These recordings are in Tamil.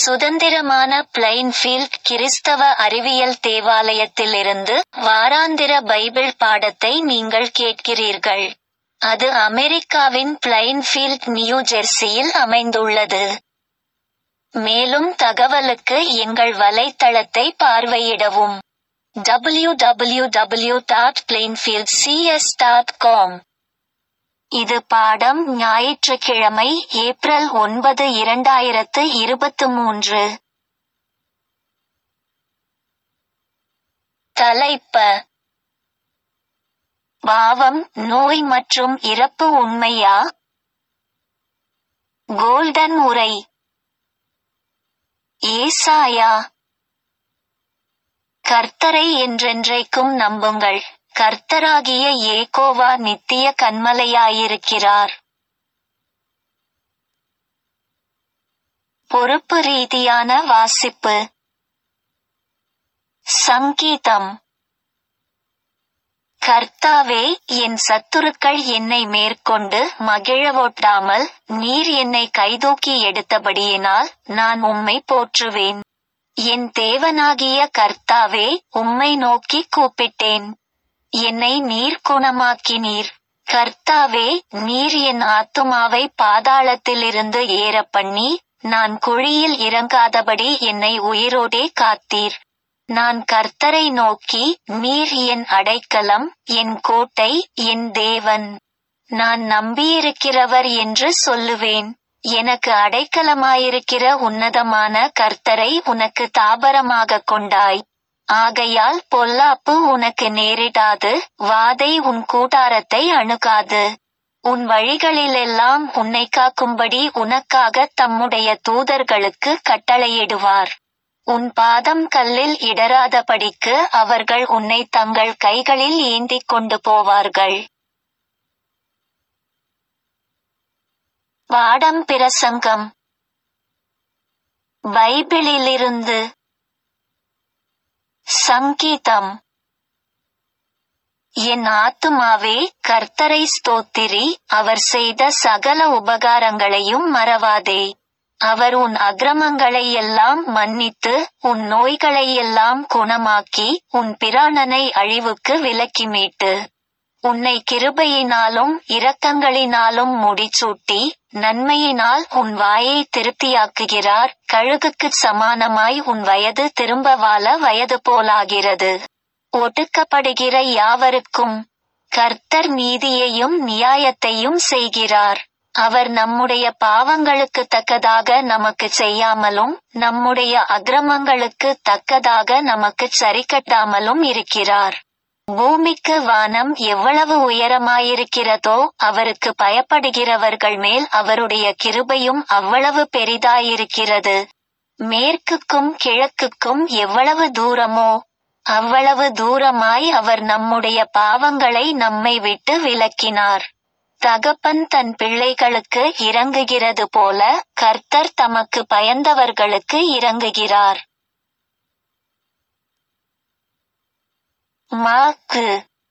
சுதந்திரமான பிளைன்ஃபீல்ட் கிறிஸ்தவ அறிவியல் தேவாலயத்திலிருந்து வாராந்திர பைபிள் பாடத்தை நீங்கள் கேட்கிறீர்கள். அது அமெரிக்காவின் பிளைன்ஃபீல்ட் நியூ ஜெர்சியில் அமைந்துள்ளது. மேலும் தகவலுக்கு எங்கள் வலைத்தளத்தை பார்வையிடவும். www.plainfieldcs.com இது பாடம் ஞாயிற்றுக்கிழமை ஏப்ரல் ஒன்பது இரண்டாயிரத்து இருபத்து மூன்று. தலைப்ப பாவம் நோய் மற்றும் இறப்பு உண்மையா? கோல்டன் உரை ஏசாயா கர்த்தரை என்றென்றைக்கும் நம்புங்கள் கர்த்தராகிய யேகோவா நித்திய கன்மலையாயிருக்கிறார். பொறுப்பு ரீதியான வாசிப்பு சங்கீதம் கர்த்தாவே என் சத்துருக்கள் என்னை மேற்கொண்டு மகிழவொட்டாமல் நீர் என்னை கைதூக்கி எடுத்தபடியினால் நான் உம்மை போற்றுவேன். என் தேவனாகிய கர்த்தாவே உம்மை நோக்கி கூப்பிட்டேன். என்னை நீர் குணமாக்கினீர். கர்த்தாவே நீர் என் ஆத்துமாவை பாதாளத்திலிருந்து ஏறப்பண்ணி நான் குழியில் இறங்காதபடி என்னை உயிரோடே காத்தீர். நான் கர்த்தரை நோக்கி நீர் என் அடைக்கலம் என் கோட்டை என் தேவன். நான் நம்பியிருக்கிறவர் என்று சொல்லுவேன். எனக்கு அடைக்கலமாயிருக்கிற உன்னதமான கர்த்தரை உனக்கு தாபரமாகக் கொண்டாய். ஆகையால் பொல்லாப்பு உனக்கு நேரிடாது வாதை உன் கூடாரத்தை அணுகாது. உன் வழிகளிலெல்லாம் உன்னைக் காக்கும்படி உனக்காகத் தம்முடைய தூதர்களுக்கு கட்டளையிடுவார். உன் பாதம் கல்லில் இடராதபடிக்கு அவர்கள் உன்னைத் தங்கள் கைகளில் ஏந்திக் கொண்டு போவார்கள். பாடம் பிரசங்கம் பைபிளிலிருந்து சங்கீதம் என் ஆத்துமாவே கர்த்தரை ஸ்தோத்திரி அவர் செய்த சகல உபகாரங்களையும் மறவாதே. அவர் உன் அக்கிரமங்களையெல்லாம் மன்னித்து உன் நோய்களையெல்லாம் குணமாக்கி உன் பிராணனை அழிவுக்கு விலக்கி மீட்டு. உன்னை கிருபையினாலும் இரக்கங்களினாலும் முடிசூட்டி நன்மையினால் உன் வாயை திருப்தியாக்குகிறார் கழுகுக்குச் சமானமாய் உன் வயது திரும்ப வாழ வயது போலாகிறது. ஒடுக்கப்படுகிற யாவருக்கும் கர்த்தர் நீதியையும் நியாயத்தையும் செய்கிறார். அவர் நம்முடைய பாவங்களுக்குத் தக்கதாக நமக்குச் செய்யாமலும் நம்முடைய அக்கிரமங்களுக்குத் தக்கதாக நமக்குச் சரிக்கட்டாமலும் இருக்கிறார். பூமிக்கு வானம் எவ்வளவு உயரமாயிருக்கிறதோ அவருக்கு பயப்படுகிறவர்கள் மேல் அவருடைய கிருபையும் அவ்வளவு பெரிதாயிருக்கிறது. மேற்குக்கும் கிழக்குக்கும் எவ்வளவு தூரமோ அவ்வளவு தூரமாய் அவர் நம்முடைய பாவங்களை நம்மை விட்டு விலக்கினார். தகப்பன் தன் பிள்ளைகளுக்கு இரங்குகிறது போல கர்த்தர் தமக்கு பயந்தவர்களுக்கு இரங்குகிறார். மாக்கு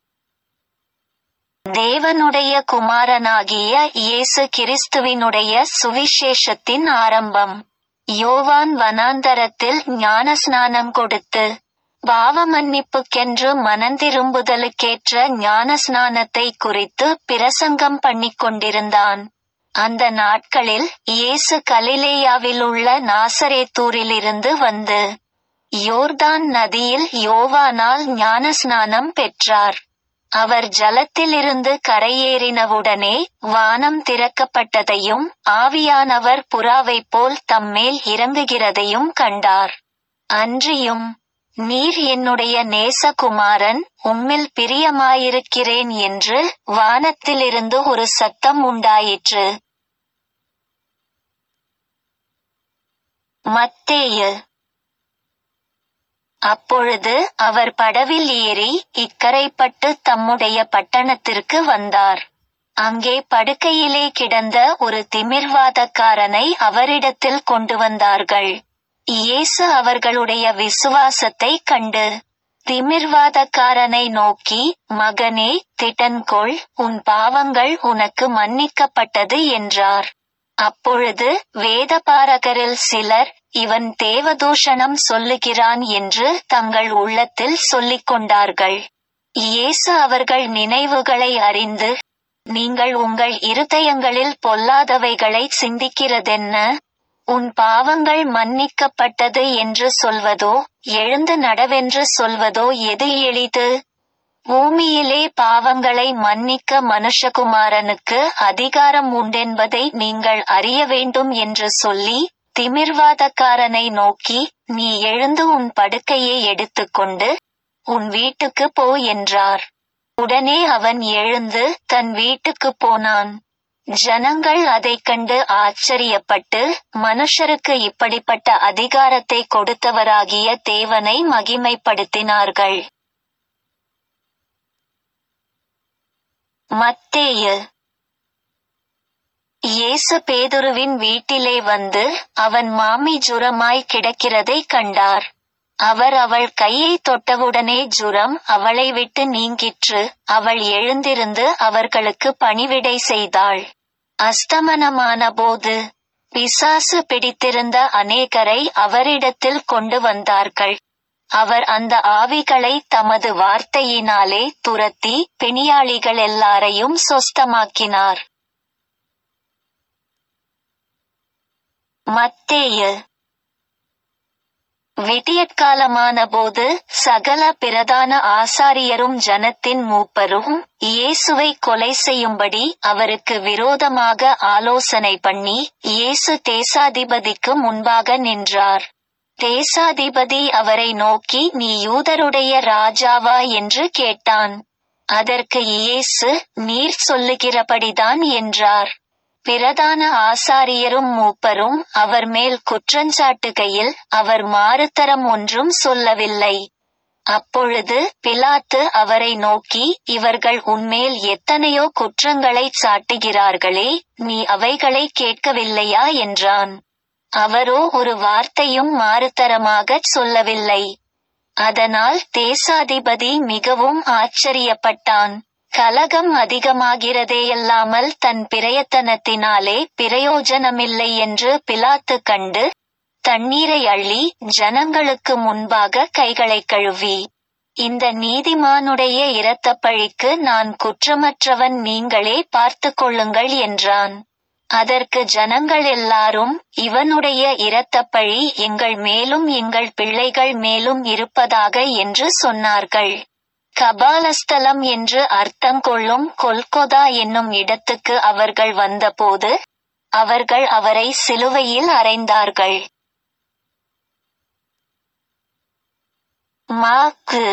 தேவனுடைய குமாரனாகிய இயேசு கிறிஸ்துவினுடைய சுவிசேஷத்தின் ஆரம்பம். யோவான் வனாந்தரத்தில் ஞானஸ்நானம் கொடுத்து பாவமன்னிப்புக்கென்று மனந்திரும்புதலுக்கேற்ற ஞானஸ்நானத்தை குறித்து பிரசங்கம் பண்ணிக் கொண்டிருந்தான். அந்த நாட்களில் இயேசு கலிலேயாவிலுள்ள நாசரேத்தூரிலிருந்து வந்து யோர்தான் நதியில் யோவானால் ஞானஸ்நானம் பெற்றார். அவர் ஜலத்திலிருந்து கரையேறினவுடனே வானம் திறக்கப்பட்டதையும் ஆவியானவர் புறாவைப் போல் தம்மேல் இறங்குகிறதையும் கண்டார். அன்றியும் நீர் என்னுடைய நேசகுமாரன் உம்மில் பிரியமாயிருக்கிறேன் என்று வானத்திலிருந்து ஒரு சத்தம் உண்டாயிற்று. மத்தேயு அப்பொழுது அவர் படவில் ஏறி இக்கரைப்பட்டு தம்முடைய பட்டணத்திற்கு வந்தார். அங்கே படுக்கையிலே கிடந்த ஒரு திமிர்வாதக்காரனை அவரிடத்தில் கொண்டு வந்தார்கள். இயேசு அவர்களுடைய விசுவாசத்தைக் கண்டு திமிர்வாதக்காரனை நோக்கி மகனே திடன்கொள் உன் பாவங்கள் உனக்கு மன்னிக்கப்பட்டது என்றார். அப்பொழுது வேதபாரகரில் சிலர் இவன் தேவதூஷணம் சொல்லுகிறான் என்று தங்கள் உள்ளத்தில் சொல்லிக் கொண்டார்கள் இயேசு அவர்கள் நினைவுகளை அறிந்து நீங்கள் உங்கள் இருதயங்களில் பொல்லாதவைகளை சிந்திக்கிறதென்ன உன் பாவங்கள் மன்னிக்கப்பட்டது என்று சொல்வதோ எழுந்து நடவென்று சொல்வதோ எது எளிது பூமியிலே பாவங்களை மன்னிக்க மனுஷகுமாரனுக்கு அதிகாரம் உண்டென்பதை நீங்கள் அறிய வேண்டும் என்று சொல்லி திமிர்வாதக்காரனை நோக்கி நீ எழுந்து உன் படுக்கையை எடுத்துக்கொண்டு உன் வீட்டுக்கு போ என்றார் உடனே அவன் எழுந்து தன் வீட்டுக்கு போனான் ஜனங்கள் அதைக் கண்டு ஆச்சரியப்பட்டு மனுஷருக்கு இப்படிப்பட்ட அதிகாரத்தை கொடுத்தவராகிய தேவனை மகிமைப்படுத்தினார்கள் மத்தேயு இயேசு பேதுருவின் வீட்டிலே வந்து அவன் மாமி ஜுரமாய் கிடக்கிறதை கண்டார் அவர் அவள் கையை தொட்டவுடனே ஜுரம் அவளை விட்டு நீங்கிற்று அவள் எழுந்திருந்து அவர்களுக்கு பணிவிடை செய்தாள் அஸ்தமனமான போது பிசாசு பிடித்திருந்த அநேகரை அவரிடத்தில் கொண்டு வந்தார்கள் அவர் அந்த ஆவிகளை தமது வார்த்தையினாலே துரத்தி பிணியாளிகள் எல்லாரையும் சொஸ்தமாக்கினார் மத்தேயு விடியற்காலமான போது சகல பிரதான ஆசாரியரும் ஜனத்தின் மூப்பரும் இயேசுவை கொலை செய்யும்படி அவருக்கு விரோதமாக ஆலோசனை பண்ணி இயேசு தேசாதிபதிக்கு முன்பாக நின்றார் தேசாதிபதி அவரை நோக்கி நீ யூதருடைய ராஜாவா என்று கேட்டான் அதற்கு இயேசு நீர் சொல்லுகிறபடிதான் என்றார் பிரதான ஆசாரியரும் மூப்பரும் அவர் மேல் குற்றஞ்சாட்டுகையில் அவர் மாறுத்தரம் ஒன்றும் சொல்லவில்லை அப்பொழுது பிலாத்து அவரை நோக்கி இவர்கள் உன்மேல் எத்தனையோ குற்றங்களை சாட்டுகிறார்களே நீ அவைகளை கேட்கவில்லையா என்றான் அவரோ ஒரு வார்த்தையும் மாறுத்தரமாகச் சொல்லவில்லை அதனால் தேசாதிபதி மிகவும் ஆச்சரியப்பட்டான் கலகம் அதிகமாகிறதேயல்லாமல் தன் பிரயத்தனத்தினாலே பிரயோஜனமில்லை என்று பிலாத்து கண்டு தண்ணீரை அள்ளி ஜனங்களுக்கு முன்பாக கைகளை கழுவி இந்த நீதிமானுடைய இரத்தப்பழிக்கு நான் குற்றமற்றவன் நீங்களே பார்த்து கொள்ளுங்கள் என்றான் அதற்கு ஜனங்கள் எல்லாரும் இவனுடைய இரத்தப்பழி எங்கள் மேலும் எங்கள் பிள்ளைகள் மேலும் இருப்பதாக என்று சொன்னார்கள் கபாலஸ்தலம் என்று அர்த்தம் கொள்ளும் கொல்கொதா என்னும் இடத்துக்கு அவர்கள் வந்தபோது அவர்கள் அவரை சிலுவையில் அறைந்தார்கள் மாக்கு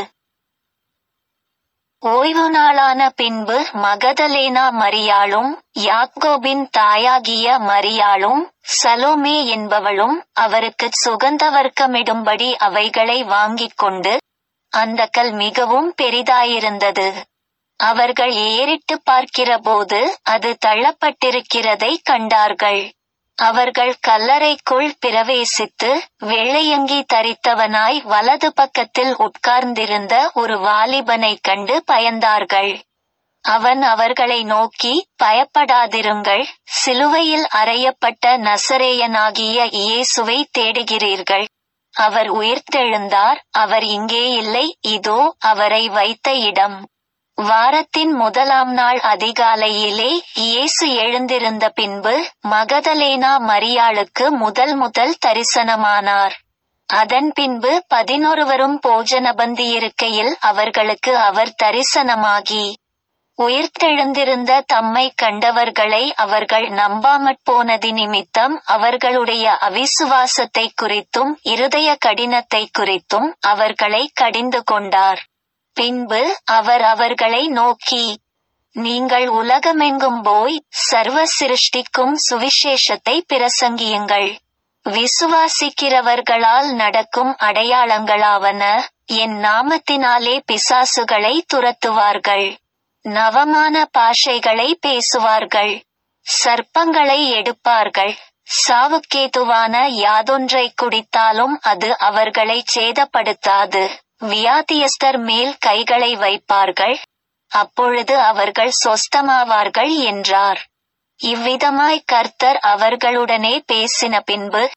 ஓய்வு நாளான பின்பு மகதலேனா மரியாளும் யாக்கோபின் தாயாகிய மரியாளும் சலோமே என்பவளும் அவருக்கு சுகந்த வர்க்கமிடும்படி அவைகளை வாங்கிக் கொண்டு அந்த கல் மிகவும் பெரிதாயிருந்தது அவர்கள் ஏறிட்டு பார்க்கிறபோது அது தள்ளப்பட்டிருக்கிறதை கண்டார்கள் அவர்கள் கல்லறைக்குள் பிரவேசித்து வெள்ளையங்கி தரித்தவனாய் வலது பக்கத்தில் உட்கார்ந்திருந்த ஒரு வாலிபனைக் கண்டு பயந்தார்கள் அவன் அவர்களை நோக்கி பயப்படாதிருங்கள் சிலுவையில் அறையப்பட்ட நசரேயனாகிய இயேசுவை தேடுகிறீர்கள் அவர் உயிர்த்தெழுந்தார் அவர் இங்கே இல்லை இதோ அவரை வைத்த இடம் வாரத்தின் முதலாம் நாள் அதிகாலையிலே இயேசு எழுந்திருந்த பின்பு மகதலேனா மரியாளுக்கு முதல் முதல் தரிசனமானார் அதன் பின்பு பதினொருவரும் போஜன பந்தியிருக்கையில் அவர்களுக்கு அவர் தரிசனமாகி உயிர்த்தெழுந்திருந்த தம்மை கண்டவர்களை அவர்கள் நம்பாமற் போனதி நிமித்தம் அவர்களுடைய அவிசுவாசத்தை குறித்தும் இருதய கடினத்தை குறித்தும் அவர்களை கடிந்து கொண்டார் பின்பு அவர் அவர்களை நோக்கி நீங்கள் உலகமெங்கும் போய் சர்வ சிருஷ்டிக்கும் சுவிசேஷத்தை பிரசங்கியுங்கள் விசுவாசிக்கிறவர்களால் நடக்கும் அடையாளங்களாவன என் நாமத்தினாலே பிசாசுகளை துரத்துவார்கள் நவமான பாஷைகளை பேசுவார்கள் சர்ப்பங்களை எடுப்பார்கள் சாவுக்கேதுவான யாதொன்றை குடித்தாலும் அது அவர்களை சேதப்படுத்தாது வியாதியஸ்தர் மேல் கைகளை வைப்பார்கள் அப்பொழுது அவர்கள் சொஸ்தமாவார்கள் என்றார் இவ்விதமாய் கர்த்தர் அவர்களுடனே பேசின பின்பு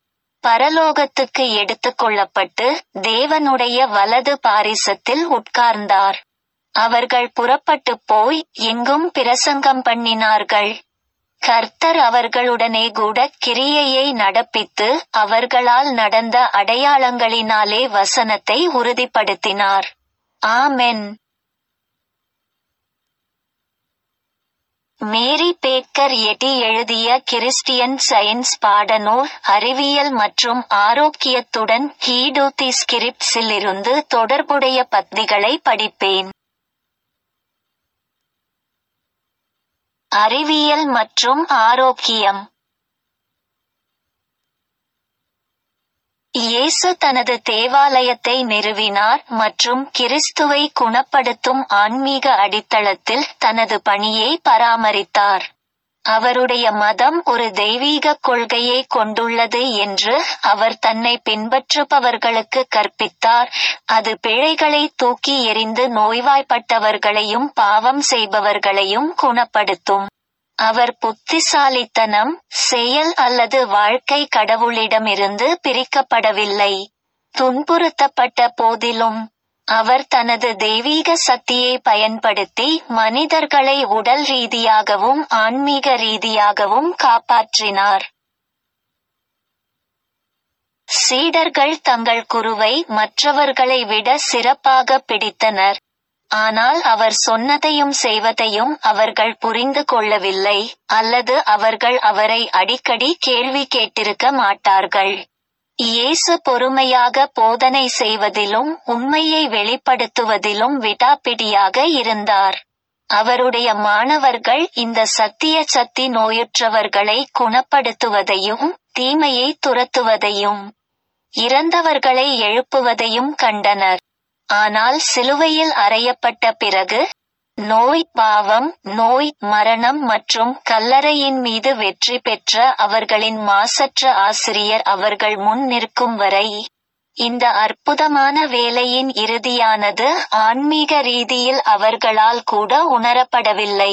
பரலோகத்துக்கு எடுத்துக்கொள்ளப்பட்டு தேவனுடைய வலது பாரிசத்தில் உட்கார்ந்தார் அவர்கள் புறப்பட்டுப் போய் எங்கும் பிரசங்கம் பண்ணினார்கள் கர்த்தர் அவர்களுடனே கூட கிரியையை நடப்பித்து அவர்களால் நடந்த அடையாளங்களினாலே வசனத்தை உறுதிப்படுத்தினார் ஆமென் மேரி பேக்கர் எட்டி எழுதிய கிறிஸ்டியன் சயின்ஸ் பாடநூல் அறிவியல் மற்றும் ஆரோக்கியத்துடன் ஹீடூத்தி ஸ்கிரிப்ட்ஸில் இருந்து தொடர்புடைய பத்திகளை படிப்பேன் அறிவியல் மற்றும் ஆரோக்கியம் இயேசு தனது தேவாலயத்தை நிறுவினார் மற்றும் கிறிஸ்துவை குணப்படுத்தும் ஆன்மீக அடித்தளத்தில் தனது பணியை பராமரித்தார் அவருடைய மதம் ஒரு தெய்வீக கொள்கையை கொண்டுள்ளது என்று அவர் தன்னை பின்பற்றுபவர்களுக்கு கற்பித்தார் அது பிழைகளை தூக்கி எறிந்து நோய்வாய்ப்பட்டவர்களையும் பாவம் செய்பவர்களையும் குணப்படுத்தும் அவர் புத்திசாலித்தனம் செயல் அல்லது வாழ்க்கை கடவுளிடமிருந்து பிரிக்கப்படவில்லை துன்புறுத்தப்பட்ட போதிலும் அவர் தனது தெய்வீக சக்தியை பயன்படுத்தி மனிதர்களை உடல் ரீதியாகவும் ஆன்மீக ரீதியாகவும் காப்பாற்றினார் சீடர்கள் தங்கள் குருவை மற்றவர்களை விட சிறப்பாக பிடித்தனர் ஆனால் அவர் சொன்னதையும் செய்வதையும் அவர்கள் புரிந்து கொள்ளவில்லை அல்லது அவர்கள் அவரை அடிக்கடி கேள்வி கேட்டிருக்க மாட்டார்கள் இயேசு பொறுமையாக போதனை செய்வதிலும் உண்மையை வெளிப்படுத்துவதிலும் விடாப்பிடியாக இருந்தார் அவருடைய மாணவர்கள் இந்த சத்திய சக்தி நோயுற்றவர்களை குணப்படுத்துவதையும் தீமையை துரத்துவதையும் இறந்தவர்களை எழுப்புவதையும் கண்டனர் ஆனால் சிலுவையில் அறையப்பட்ட பிறகு நோய் பாவம் நோய் மரணம் மற்றும் கல்லறையின் மீது வெற்றி பெற்ற அவர்களின் மாசற்ற ஆசிரியர் அவர்கள் முன் நிற்கும் வரை இந்த அற்புதமான வேலையின் இறுதியானது ஆன்மீக ரீதியில் அவர்களால் கூட உணரப்படவில்லை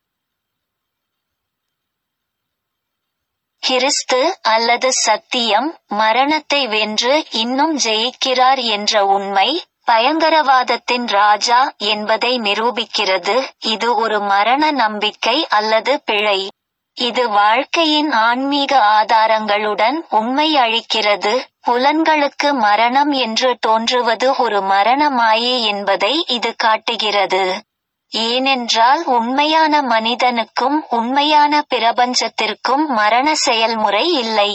கிறிஸ்து அல்லது சத்தியம் மரணத்தை வென்று இன்னும் ஜெயிக்கிறார் என்ற உண்மை பயங்கரவாதத்தின் ராஜா என்பதை நிரூபிக்கிறது இது ஒரு மரண நம்பிக்கை அல்லது பிழை இது வாழ்க்கையின் ஆன்மீக ஆதாரங்களுடன் உண்மை அளிக்கிறது புலன்களுக்கு மரணம் என்று தோன்றுவது ஒரு மரண மாயை என்பதை இது காட்டுகிறது ஏனென்றால் உண்மையான மனிதனுக்கும் உண்மையான பிரபஞ்சத்திற்கும் மரண செயல்முறை இல்லை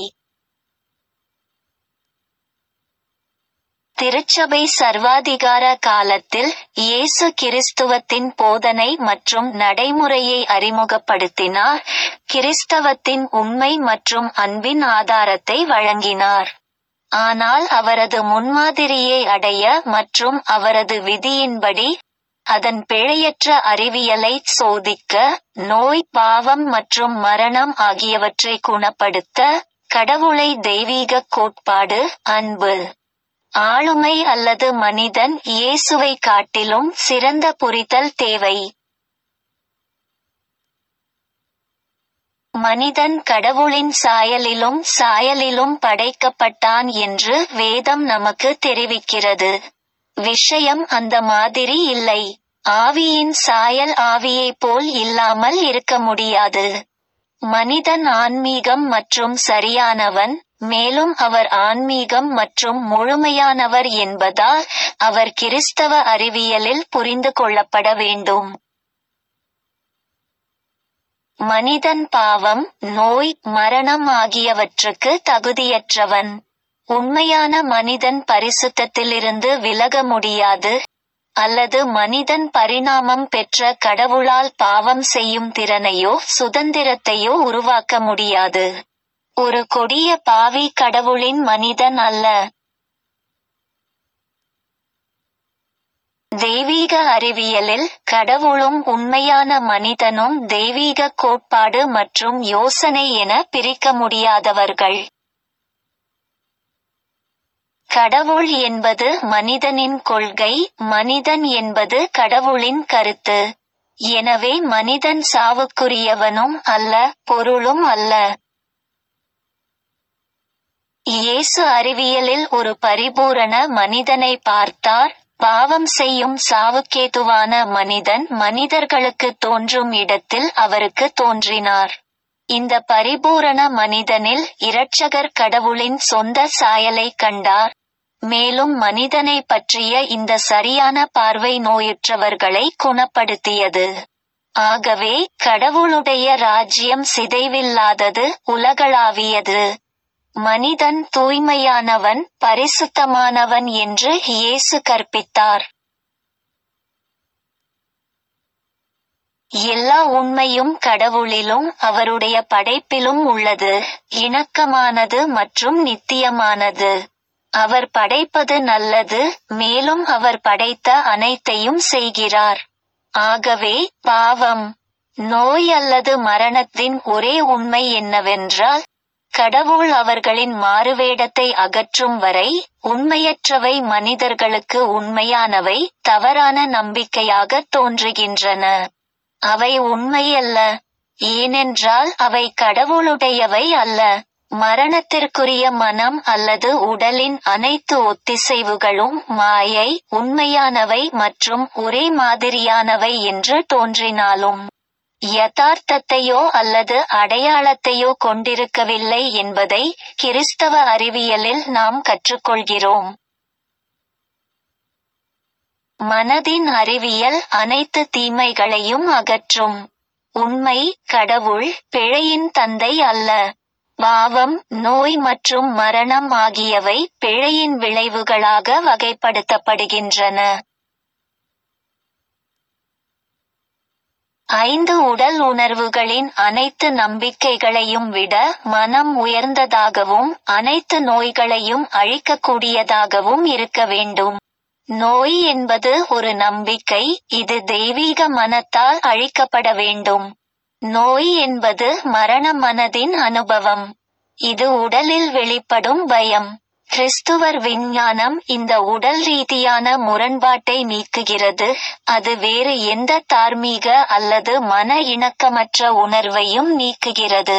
திருச்சபை சர்வாதிகார காலத்தில் இயேசு கிறிஸ்துவத்தின் போதனை மற்றும் நடைமுறையை அறிமுகப்படுத்தினார் கிறிஸ்தவத்தின் உண்மை மற்றும் அன்பின் ஆதாரத்தை வழங்கினார் ஆனால் அவரது முன்மாதிரியை அடைய மற்றும் அவரது விதியின்படி அதன் பிழையற்ற அறிவியலை சோதிக்க நோய் பாவம் மற்றும் மரணம் ஆகியவற்றை குணப்படுத்த கடவுளை தெய்வீக கோட்பாடு அன்பு ஆளுமை அல்லது மனிதன் இயேசுவை காட்டிலும் சிறந்த புரிதல் தேவை மனிதன் கடவுளின் சாயலிலும் சாயலிலும் படைக்கப்பட்டான் என்று வேதம் நமக்கு தெரிவிக்கிறது விஷயம் அந்த மாதிரி இல்லை ஆவியின் சாயல் ஆவியைப் போல் இல்லாமல் இருக்க முடியாது மனிதன் ஆன்மீகம் மற்றும் சரியானவன் மேலும் அவர் ஆன்மீகம் மற்றும் முழுமையானவர் என்பதால் அவர் கிறிஸ்தவ அறிவியலில் புரிந்து கொள்ளப்பட வேண்டும் மனிதன் பாவம் நோய் மரணம் ஆகியவற்றுக்கு தகுதியற்றவன் உண்மையான மனிதன் பரிசுத்தத்திலிருந்து விலக முடியாது அல்லது மனிதன் பரிணாமம் பெற்ற கடவுளால் பாவம் செய்யும் திறனையோ சுதந்திரத்தையோ உருவாக்க முடியாது ஒரு கொடிய பாவி கடவுளின் மனிதன் அல்ல தெய்வீக அறிவியலில் கடவுளும் உண்மையான மனிதனும் தெய்வீக கோட்பாடு மற்றும் யோசனை என பிரிக்க முடியாதவர்கள் கடவுள் என்பது மனிதனின் கொள்கை மனிதன் என்பது கடவுளின் கருத்து எனவே மனிதன் சாவுக்குரியவனும் அல்ல பொருளும் அல்ல இயேசு இயேசு அறிவியலில் ஒரு பரிபூரண மனிதனை பார்த்தார் பாவம் செய்யும் சாவுக்கேதுவான மனிதன் மனிதர்களுக்கு தோன்றும் இடத்தில் அவருக்கு தோன்றினார் இந்த பரிபூரண மனிதனில் இரட்சகர் கடவுளின் சொந்த சாயலை கண்டார் மேலும் மனிதனை பற்றிய இந்த சரியான பார்வை நோயுற்றவர்களை குணப்படுத்தியது ஆகவே கடவுளுடைய ராஜ்யம் சிதைவில்லாதது உலகளாவியது மனிதன் தூய்மையானவன் பரிசுத்தமானவன் என்று இயேசு கற்பித்தார் எல்லா உண்மையும் கடவுளிலும் அவருடைய படைப்பிலும் உள்ளது இணக்கமானது மற்றும் நித்தியமானது அவர் படைப்பது நல்லது மேலும் அவர் படைத்த அனைத்தையும் செய்கிறார் ஆகவே பாவம் நோய் அல்லது மரணத்தின் ஒரே உண்மை என்னவென்றால் கடவுள் அவர்களின் மாறுவேடத்தை அகற்றும் வரை உண்மையற்றவை மனிதர்களுக்கு உண்மையானவை தவறான நம்பிக்கையாக தோன்றுகின்றன அவை உண்மையல்ல ஏனென்றால் அவை கடவுளுடையவை அல்ல மரணத்திற்குரிய மனம் அல்லது உடலின் அனைத்து ஒத்திசைவுகளும் மாயை உண்மையானவை மற்றும் ஒரே மாதிரியானவை என்று தோன்றினாலும் யதார்த்தத்தையோ அல்லது அடையாளத்தையோ கொண்டிருக்கவில்லை என்பதை கிறிஸ்தவ அறிவியலில் நாம் கற்றுக்கொள்கிறோம் மனதின் அறிவியல் அனைத்து தீமைகளையும் அகற்றும் உண்மை கடவுள் பிழையின் தந்தை அல்ல பாவம் நோய் மற்றும் மரணம் ஆகியவை பிழையின் விளைவுகளாக வகைப்படுத்தப்படுகின்றன ஐந்து உடல் உணர்வுகளின் அனைத்து நம்பிக்கைகளையும் விட மனம் உயர்ந்ததாகவும் அனைத்து நோய்களையும் அழிக்கக்கூடியதாகவும் இருக்க வேண்டும் நோய் என்பது ஒரு நம்பிக்கை இது தெய்வீக மனத்தால் அழிக்கப்பட வேண்டும் நோய் என்பது மரண மனதின் அனுபவம் இது உடலில் வெளிப்படும் பயம் கிறிஸ்துவர் விஞ்ஞானம் இந்த உடல் ரீதியான முரண்பாட்டை நீக்குகிறது அது வேறு எந்த தார்மீக அல்லது மன இணக்கமற்ற உணர்வையும் நீக்குகிறது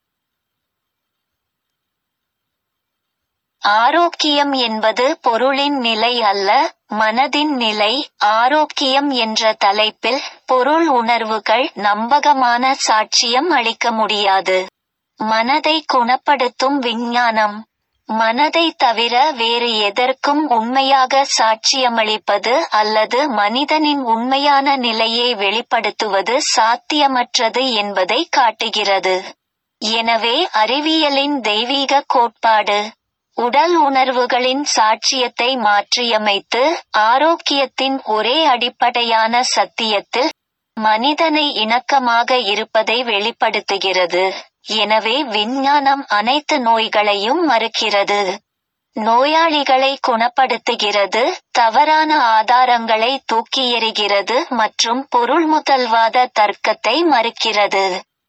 ஆரோக்கியம் என்பது பொருளின் நிலை அல்ல மனதின் நிலை ஆரோக்கியம் என்ற தலைப்பில் பொருள் உணர்வுகள் நம்பகமான சாட்சியம் அளிக்க முடியாது மனதை குணப்படுத்தும் விஞ்ஞானம் மனதை தவிர வேறு எதற்கும் உண்மையாக சாட்சியமளிப்பது அல்லது மனிதனின் உண்மையான நிலையை வெளிப்படுத்துவது சாத்தியமற்றது என்பதை காட்டுகிறது எனவே அறிவியலின் தெய்வீக கோட்பாடு உடல் உணர்வுகளின் சாட்சியத்தை மாற்றியமைத்து ஆரோக்கியத்தின் ஒரே அடிப்படையான சத்தியத்தில் மனிதனை இணக்கமாக இருப்பதை வெளிப்படுத்துகிறது எனவே விஞ்ஞானம் அனைத்து நோய்களையும் மறுக்கிறது நோயாளிகளை குணப்படுத்துகிறது தவறான ஆதாரங்களை தூக்கி எறிகிறது மற்றும் பொருள் முதல்வாத தர்க்கத்தை மறுக்கிறது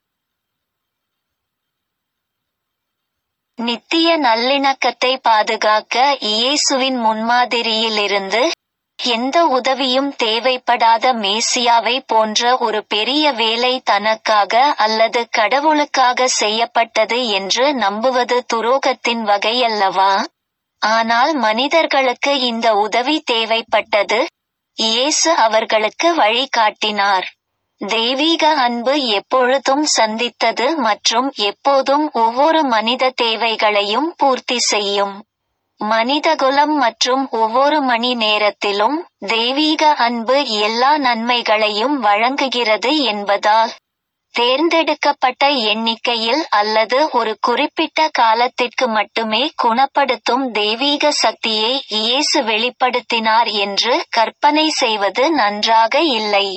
நித்திய நல்லிணக்கத்தை பாதுகாக்க இயேசுவின் முன்மாதிரியிலிருந்து எந்த உதவியும் தேவைப்படாத மேசியாவை போன்ற ஒரு பெரிய வேலை தனக்காக அல்லது கடவுளுக்காக செய்யப்பட்டது என்று நம்புவது துரோகத்தின் வகையல்லவா ஆனால் மனிதர்களுக்கு இந்த உதவி தேவைப்பட்டது இயேசு அவர்களுக்கு வழிகாட்டினார் தெய்வீக அன்பு எப்பொழுதும் சந்தித்தது மற்றும் எப்போதும் ஒவ்வொரு மனித தேவைகளையும் பூர்த்தி செய்யும் மனிதகுலம் மற்றும் ஒவ்வொரு மணி நேரத்திலும் தெய்வீக அன்பு எல்லா நன்மைகளையும் வழங்குகிறது என்பதால் தேர்ந்தெடுக்கப்பட்ட எண்ணிக்கையில் அல்லது ஒரு குறிப்பிட்ட காலத்திற்கு மட்டுமே குணப்படுத்தும் தெய்வீக சக்தியை இயேசு வெளிப்படுத்தினார் என்று கற்பனை செய்வது நன்றாக இல்லை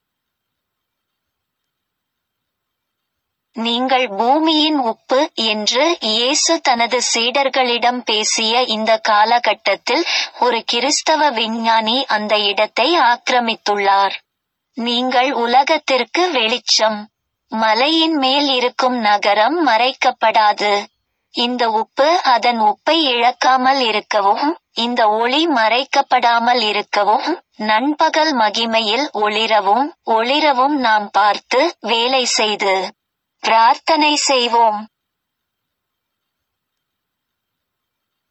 நீங்கள் பூமியின் உப்பு என்று இயேசு தனது சீடர்களிடம் பேசிய இந்த காலகட்டத்தில் ஒரு கிறிஸ்தவ விஞ்ஞானி அந்த இடத்தை ஆக்கிரமித்துள்ளார் நீங்கள் உலகத்திற்கு வெளிச்சம் மலையின் மேல் இருக்கும் நகரம் மறைக்கப்படாது இந்த உப்பு அதன் உப்பை இழக்காமல் இருக்கவும் இந்த ஒளி மறைக்கப்படாமல் இருக்கவும் நண்பகல் மகிமையில் ஒளிரவும் ஒளிரவும் நாம் பார்த்து வேலை செய்து பிரார்த்தனை செய்வோம்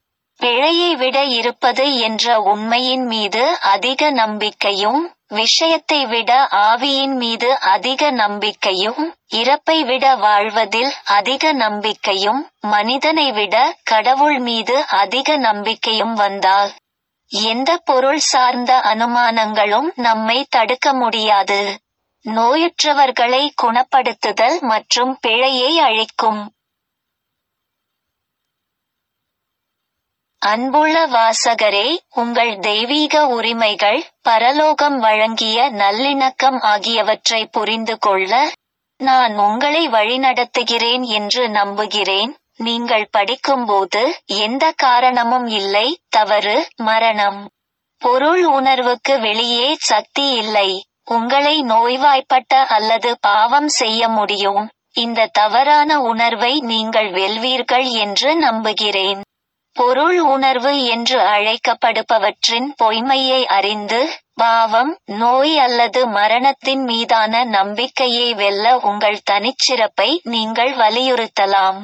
பிழையை விட இருப்பது என்ற உண்மையின் மீது அதிக நம்பிக்கையும் விஷயத்தை விட ஆவியின் மீது அதிக நம்பிக்கையும் இறப்பை விட வாழ்வதில் அதிக நம்பிக்கையும் மனிதனை விட கடவுள் மீது அதிக நம்பிக்கையும் வந்தால் எந்த பொருள் சார்ந்த அனுமானங்களும் நம்மை தடுக்க முடியாது நோயுற்றவர்களை குணப்படுத்துதல் மற்றும் பிழையை அழிக்கும் அன்புள்ள வாசகரே உங்கள் தெய்வீக உரிமைகள் பரலோகம் வழங்கிய நல்லிணக்கம் ஆகியவற்றை புரிந்து கொள்ள நான் உங்களை வழிநடத்துகிறேன் என்று நம்புகிறேன் நீங்கள் படிக்கும்போது எந்த காரணமும் இல்லை தவறு மரணம் பொருள் உணர்வுக்கு வெளியே சக்தி இல்லை உங்களை நோய்வாய்ப்பட்ட அல்லது பாவம் செய்ய முடியும் இந்த தவறான உணர்வை நீங்கள் வெல்வீர்கள் என்று நம்புகிறேன் பொருள் உணர்வு என்று அழைக்கப்படுபவற்றின் பொய்மையை அறிந்து பாவம் நோய் அல்லது மரணத்தின் மீதான நம்பிக்கையை வெல்ல உங்கள் தனிச்சிறப்பை நீங்கள் வலியுறுத்தலாம்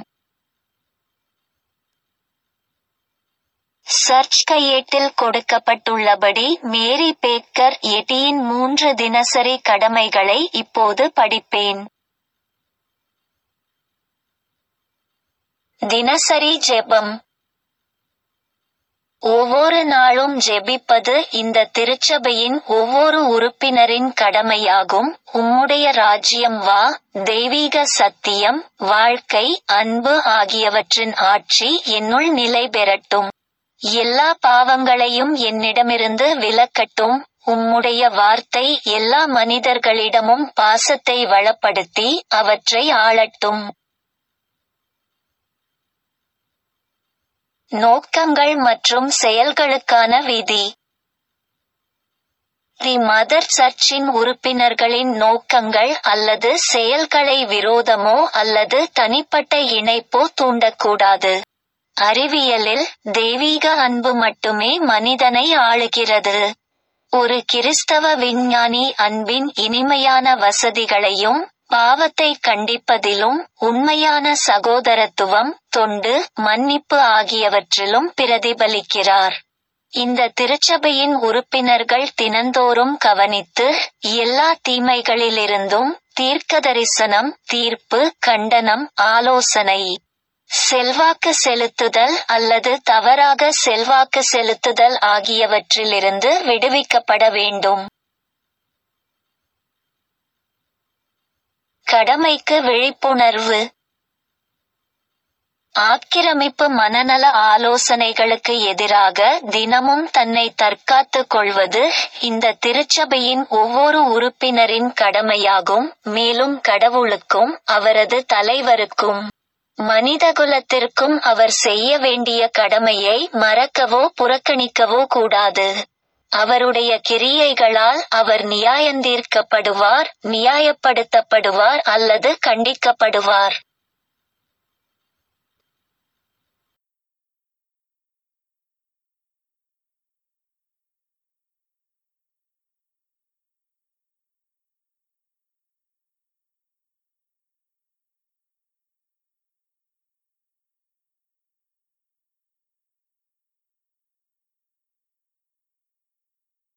சர்ச் கையேட்டில் கொடுக்கப்பட்டுள்ளபடி மேரி பேக்கர் எட்டியின் மூன்று தினசரி கடமைகளை இப்போது படிப்பேன் தினசரி ஜெபம் ஒவ்வொரு நாளும் ஜெபிப்பது இந்த திருச்சபையின் ஒவ்வொரு உறுப்பினரின் கடமையாகும் உம்முடைய ராஜ்யம் வா தெய்வீக சத்தியம் வாழ்க்கை அன்பு ஆகியவற்றின் ஆட்சி என்னுள் நிலை பெறட்டும் எல்லா பாவங்களையும் என்னிடமிருந்து விலக்கட்டும் உம்முடைய வார்த்தை எல்லா மனிதர்களிடமும் பாசத்தை வளப்படுத்தி அவற்றை ஆளட்டும் நோக்கங்கள் மற்றும் செயல்களுக்கான விதி தி மதர் சர்ச்சின் உறுப்பினர்களின் நோக்கங்கள் அல்லது செயல்களை விரோதமோ அல்லது தனிப்பட்ட இணைப்போ தூண்டக்கூடாது அறிவியலில் தெய்வீக அன்பு மட்டுமே மனிதனை ஆளுகிறது ஒரு கிறிஸ்தவ விஞ்ஞானி அன்பின் இனிமையான வசதிகளையும் பாவத்தை கண்டிப்பதிலும் உண்மையான சகோதரத்துவம் தொண்டு மன்னிப்பு ஆகியவற்றிலும் பிரதிபலிக்கிறார் இந்த திருச்சபையின் உறுப்பினர்கள் தினந்தோறும் கவனித்து எல்லா தீமைகளிலிருந்தும் தீர்க்கதரிசனம் தீர்ப்பு கண்டனம் ஆலோசனை செல்வாக்கு செலுத்துதல் அல்லது தவறாக செல்வாக்கு செலுத்துதல் ஆகியவற்றிலிருந்து விடுவிக்கப்பட வேண்டும் கடமைக்கு விழிப்புணர்வு ஆக்கிரமிப்பு மனநல ஆலோசனைகளுக்கு எதிராக தினமும் தன்னை தற்காத்துக் கொள்வது இந்த திருச்சபையின் ஒவ்வொரு உறுப்பினரின் கடமையாகும் மேலும் கடவுளுக்கும் அவரது தலைவருக்கும் மனிதகுலத்திற்கும் அவர் செய்ய வேண்டிய கடமையை மறக்கவோ புறக்கணிக்கவோ கூடாது அவருடைய கிரியைகளால் அவர் நியாயந்தீர்க்கப்படுவார் நியாயப்படுத்தப்படுவார் அல்லது கண்டிக்கப்படுவார்